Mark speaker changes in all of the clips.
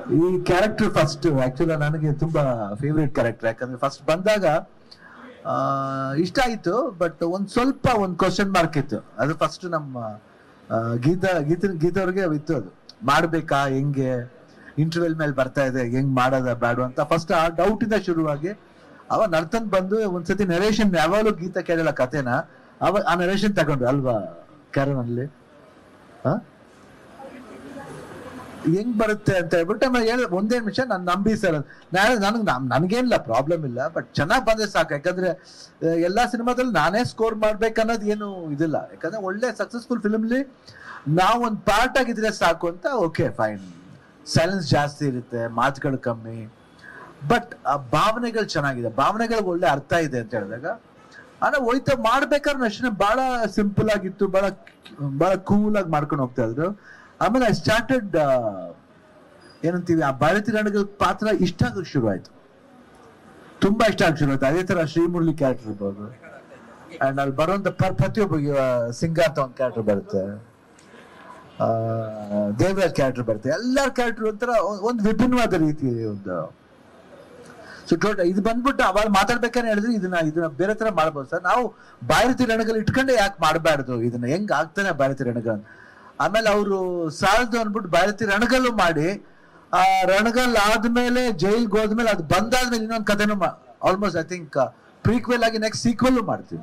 Speaker 1: ಈ character first actually ನನಗೆ ತುಂಬಾ ಫೇವ್ರೇಟ್ ಕ್ಯಾರೆಕ್ಟರ್ ಯಾಕಂದ್ರೆ ಫಸ್ಟ್ ಬಂದಾಗ ಆ, ಇಷ್ಟ ಆಯ್ತು ಬಟ್ ಒಂದ್ ಸ್ವಲ್ಪ ಒಂದ್ ಕ್ವಶನ್ ಮಾರ್ಕ್ ಇತ್ತು ಅದು ಫಸ್ಟ್ ನಮ್ಮ ಆ, ಗೀತಾ ಗೀತ ಗೀತವ್ರಿಗೆ ಇತ್ತು ಅದು ಮಾಡ್ಬೇಕಾ ಹೆಂಗೆ ಇಂಟರ್ವ್ಯೂಲ್ ಮೇಲೆ ಬರ್ತಾ ಇದೆ ಹೆಂಗ್ ಮಾಡೋದ ಬೇಡ ಅಂತ ಫಸ್ಟ್ ಆ ಡೌಟ್ ಇಂದ ಶುರುವಾಗಿ ಅವ ನರ್ತನ್ ಬಂದು ಒಂದ್ಸತಿ ನರೇಷನ್ ಯಾವಾಗಲೂ ಗೀತ ಕೇಳಲ್ಲ ಕತೆನ ಅವ ಆ ನರೇಷನ್ ತಗೊಂಡ್ರು ಅಲ್ವಾ ಕ್ಯಾರನ್ ಅಲ್ಲಿ ಆ? ಹೆಂಗ್ ಬರುತ್ತೆ ಅಂತ ಹೇಳ್ಬಿಟ್ಟು ಆಮೇಲೆ ಹೇಳ ಒಂದೇ ನಿಮಿಷ ನಾನು ನಂಬಿ ಸರ್ ನಾನು ನನಗೆ ನನಗೇನಿಲ್ಲ ಪ್ರಾಬ್ಲಮ್ ಇಲ್ಲ ಬಟ್ ಚೆನ್ನಾಗಿ ಬಂದ್ರೆ ಸಾಕು ಯಾಕಂದ್ರೆ ಆ, ಎಲ್ಲಾ ಸಿನಿಮಾದಲ್ಲಿ ನಾನೇ ಸ್ಕೋರ್ ಮಾಡ್ಬೇಕನ್ನೋದು ಏನು ಇದಿಲ್ಲ ಯಾಕಂದ್ರೆ ಒಳ್ಳೆ ಸಕ್ಸಸ್ಫುಲ್ ಫಿಲ್ಮ್ಲಿ ನಾವು ಒಂದು ಪಾರ್ಟ್ ಆಗಿದ್ರೆ ಸಾಕು ಅಂತ ಓಕೆ ಫೈನ್ ಸೈಲೆನ್ಸ್ ಜಾಸ್ತಿ ಇರುತ್ತೆ ಮಾತುಗಳು ಕಮ್ಮಿ ಬಟ್ ಆ ಭಾವನೆಗಳು ಚೆನ್ನಾಗಿದೆ ಭಾವನೆಗಳಿಗೆ ಒಳ್ಳೆ ಅರ್ಥ ಇದೆ ಅಂತ ಹೇಳಿದಾಗ ಆದ್ರೆ ಹೋಯ್ತಾ ಮಾಡ್ಬೇಕಾದ್ರೆ ಅಷ್ಟೇ ಬಹಳ ಸಿಂಪಲ್ ಆಗಿತ್ತು ಬಹಳ ಬಹಳ ಕೂಲ್ ಆಗಿ ಮಾಡ್ಕೊಂಡು ಹೋಗ್ತಾ ಇದ್ರು ಆಮೇಲೆ ಐ ಸ್ಟಾರ್ಟೆಡ್ ಏನಂತೀವಿ ಆ ಭಾರತೀಯ ರಣಗಳ ಪಾತ್ರ ಇಷ್ಟ ಆಗಕ್ಕೆ ಶುರು ಆಯ್ತು ತುಂಬಾ ಇಷ್ಟ ಆಗಕ್ಕೆ ಶುರು ಆಯ್ತು ಅದೇ ತರ ಶ್ರೀಮುರಳಿ ಕ್ಯಾರೆಕ್ಟರ್ ಇರ್ಬೋದು ಅಂಡ್ ಅಲ್ಲಿ ಬರುವಂತ ಪ್ರ- ಪ್ರತಿಯೊಬ್ಬ ಸಿಂಗ ಅಂತ ಒಂದು ಕ್ಯಾರೆಕ್ಟರ್ ಬರುತ್ತೆ ಆ, ದೇವರಾಜ್ ಕ್ಯಾರೆಕ್ಟರ್ ಬರುತ್ತೆ ಎಲ್ಲರ ಕ್ಯಾರೆಕ್ಟರ್ ಒಂಥರ ಒಂದ್- ಒಂದು ವಿಭಿನ್ನವಾದ ರೀತಿ ಒಂದು ಸೊ ಟೋಟಲ್ ಇದು ಬಂದ್ಬಿಟ್ಟು ಅವಾಗ ಮಾತಾಡ್ಬೇಕಾದ್ರೆ ಹೇಳಿದ್ರೆ ಇದನ್ನ ಇದನ್ನ ಬೇರೆ ತರ ಮಾಡ್ಬೋದು ಸರ್ ನಾವು ಭಾರತಿ ರಣಗಳು ಇಟ್ಕೊಂಡೆ ಯಾಕೆ ಮಾಡಬಾರ್ದು ಇದನ್ನ ಹೆಂಗ್ ಆಗ್ತಾನೆ ಭಾರತಿ ರಣಗಳು ಆಮೇಲೆ ಅವರು ಸಾಲದು ಅಂದ್ಬಿಟ್ಟು ಭಾರತಿ ರಣಗಲ್ಲು ಮಾಡಿ ಆ ರಣಗಲ್ ಆದ್ಮೇಲೆ ಜೈಲ್ಗೆ ಹೋದ್ಮೇಲೆ ಅದು ಬಂದಾದ್ಮೇಲೆ ಇನ್ನೊಂದು ಕಥೆನೂ ಆಲ್ಮೋಸ್ಟ್ ಐ ಥಿಂಕ್ ಪ್ರೀಕ್ವೆಲ್ ಆಗಿ ನೆಕ್ಸ್ಟ್ ಸೀಕ್ವೆಲ್ ಮಾಡ್ತೀವಿ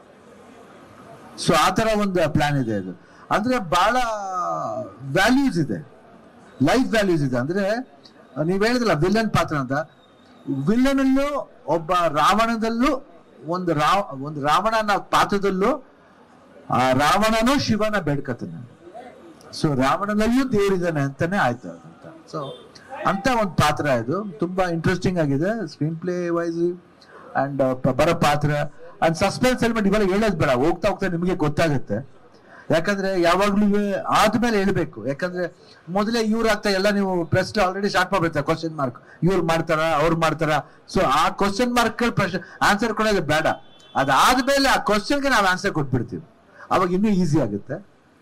Speaker 1: ಸೊ ಆ ತರ ಒಂದು ಪ್ಲಾನ್ ಇದೆ ಇದು ಅಂದ್ರೆ ಬಹಳ ವ್ಯಾಲ್ಯೂಸ್ ಇದೆ ಲೈಫ್ ವ್ಯಾಲ್ಯೂಸ್ ಇದೆ ಅಂದ್ರೆ ನೀವ್ ಹೇಳಿದ್ರಲ್ಲ ವಿಲನ್ ಪಾತ್ರ ಅಂತ ವಿಲನ್ ಅಲ್ಲೂ ಒಬ್ಬ ರಾವಣದಲ್ಲೂ ಒಂದು ರಾವ ಒಂದು ರಾವಣನ ಪಾತ್ರದಲ್ಲೂ ಆ ರಾವಣನೂ ಶಿವನ ಬೇಡ್ಕತಾನೆ ಸೊ ರಾವಣನಲ್ಲೂ ದೇವರಿದ್ದಾನೆ ಅಂತಾನೆ ಆಯ್ತು ಅದಂತ ಸೊ ಅಂತ ಒಂದು ಪಾತ್ರ ಇದು ತುಂಬಾ ಇಂಟ್ರೆಸ್ಟಿಂಗ್ ಆಗಿದೆ ಸ್ಕ್ರೀನ್ ಪ್ಲೇ ವೈಸ್ ಅಂಡ್ ಬರೋ ಪಾತ್ರ ಅಂಡ್ ಸಸ್ಪೆನ್ಸ್ ಎಲಿಮೆಂಟ್ ಇವೆಲ್ಲ ಹೇಳೋದು ಬೇಡ ಹೋಗ್ತಾ ಹೋಗ್ತಾ ನಿಮಗೆ ಗೊತ್ತಾಗುತ್ತೆ ಯಾಕಂದ್ರೆ ಯಾವಾಗ್ಲೂ ಆದ್ಮೇಲೆ ಹೇಳ್ಬೇಕು ಯಾಕಂದ್ರೆ ಮೊದಲೇ ಇವ್ರು ಆಗ್ತಾ ಎಲ್ಲ ನೀವು ಪ್ರೆಸ್ ಆಲ್ರೆಡಿ ಸ್ಟಾರ್ಟ್ ಮಾಡ್ಬಿಡ್ತಾರೆ ಕ್ವಶನ್ ಮಾರ್ಕ್ ಇವ್ರು ಮಾಡ್ತಾರ ಅವ್ರು ಮಾಡ್ತಾರ ಸೊ ಆ ಕ್ವಶನ್ ಮಾರ್ಕ್ ಪ್ರಶ್ನೆ ಆನ್ಸರ್ ಕೊಡೋದು ಬೇಡ ಅದಾದ್ಮೇಲೆ ಆ ಕ್ವಶನ್ಗೆ ನಾವು ಆನ್ಸರ್ ಕೊಟ್ಬಿಡ್ತೀವಿ ಅವಾಗ ಇನ್ನೂ ಈಸಿ ಆಗುತ್ತೆ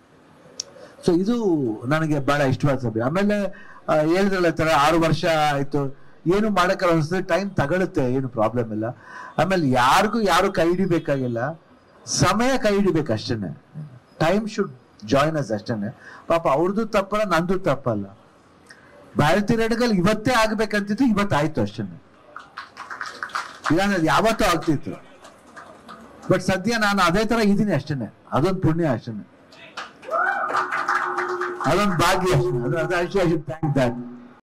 Speaker 1: ಸೊ ಇದು ನನಗೆ ಬಹಳ ಇಷ್ಟವಾದ ಸಭೆ ಆಮೇಲೆ ಆ, ಹೇಳಿದ್ರಲ್ಲ ಈ ತರ ಆರು ವರ್ಷ ಆಯ್ತು ಏನು ಮಾಡಕ್ಕಲ್ಲ ಅನ್ಸುತ್ತೆ ಟೈಮ್ ತಗೊಳುತ್ತೆ ಏನು ಪ್ರಾಬ್ಲಮ್ ಇಲ್ಲ ಆಮೇಲೆ ಯಾರಿಗೂ ಯಾರು ಕೈ ಹಿಡಿಬೇಕಾಗಿಲ್ಲ ಸಮಯ ಕೈ ಹಿಡಿಬೇಕು ಅಷ್ಟೇನೆ ಟೈಮ್ ಶುಡ್ ಜಾಯಿನ್ ಅಸ್ ಅಷ್ಟೇನೆ ಪಾಪ ಅವ್ರದ್ದು ತಪ್ಪಲ್ಲ ನಂದು ತಪ್ಪಲ್ಲ ಭಾರತೀಯ ರೆಡ್ಗಲ್ ಇವತ್ತೇ ಆಗ್ಬೇಕಂತಿತ್ತು ಇವತ್ತಾಯ್ತು ಅಷ್ಟೇನೆ ಇಲ್ಲಾಂದ್ರೆ ಅದು ಯಾವತ್ತೂ ಆಗ್ತಿತ್ತು ಬಟ್ ಸದ್ಯ ನಾನು ಅದೇ ತರ ಇದೀನಿ ಅಷ್ಟೇನೆ ಅದೊಂದು ಪುಣ್ಯ ಅಷ್ಟೇನೆ ಅದೊಂದು ಭಾಗ್ಯ ಅಷ್ಟೇ ಅದು ಅದು ಐ ಶುಡ್ ಥ್ಯಾಂಕ್ ದಟ್